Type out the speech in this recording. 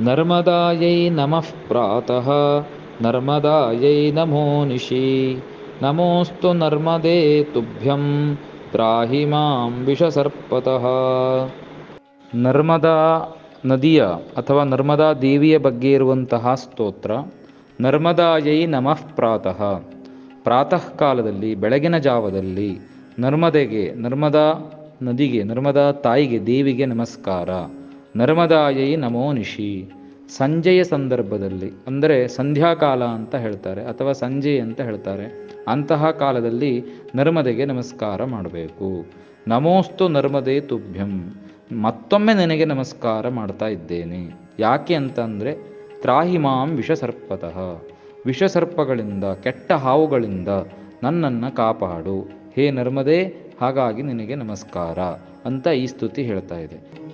ನರ್ಮದಾಯೈ ನಮಃ ಪ್ರಾತಃ ನರ್ಮದಾಯೈ ನಮೋ ನಿಶಿ ನಮೋಸ್ತು ನರ್ಮದೇ ತುಭ್ಯಂ ತ್ರಾಹಿ ಮಾಂ ವಿಷಸರ್ಪತಃ ನರ್ಮದಾ ನದಿಯ ಅಥವಾ ನರ್ಮದಾ ದೇವಿಯ ಬಗ್ಗೆ ಇರುವಂತಹ ಸ್ತೋತ್ರ ನರ್ಮದಾಯೈ ನಮಃ ಪ್ರಾತಃ ಪ್ರಾತಃ ಕಾಲದಲ್ಲಿ ಬೆಳಗಿನ ಜಾವದಲ್ಲಿ ನರ್ಮದೆಗೆ ನರ್ಮದಾ ನದಿಗೆ ನರ್ಮದಾ ತಾಯಿಗೆ ದೇವಿಗೆ ನಮಸ್ಕಾರ ನರ್ಮದಾಯೈ ನಮೋ ನಿಶಿ ಸಂಜೆಯ ಸಂದರ್ಭದಲ್ಲಿ ಅಂದರೆ ಸಂಧ್ಯಾಕಾಲ ಅಂತ ಹೇಳ್ತಾರೆ ಅಥವಾ ಸಂಜೆ ಅಂತ ಹೇಳ್ತಾರೆ ಅಂತಹ ಕಾಲದಲ್ಲಿ ನರ್ಮದೆಗೆ ನಮಸ್ಕಾರ ಮಾಡಬೇಕು ನಮೋಸ್ತು ನರ್ಮದೆ ತುಭ್ಯಂ ಮತ್ತೊಮ್ಮೆ ನನಗೆ ನಮಸ್ಕಾರ ಮಾಡ್ತಾ ಇದ್ದೇನೆ ಯಾಕೆ ಅಂತಂದರೆ ತ್ರಾಹಿಮಾಂ ವಿಷಸರ್ಪತಃ ವಿಷಸರ್ಪಗಳಿಂದ ಕೆಟ್ಟ ಹಾವುಗಳಿಂದ ನನ್ನನ್ನು ಕಾಪಾಡು ಹೇ ನರ್ಮದೆ ಹಾಗಾಗಿ ನಿನಗೆ ನಮಸ್ಕಾರ ಅಂತ ಈ ಸ್ತುತಿ ಹೇಳ್ತಾ ಇದೆ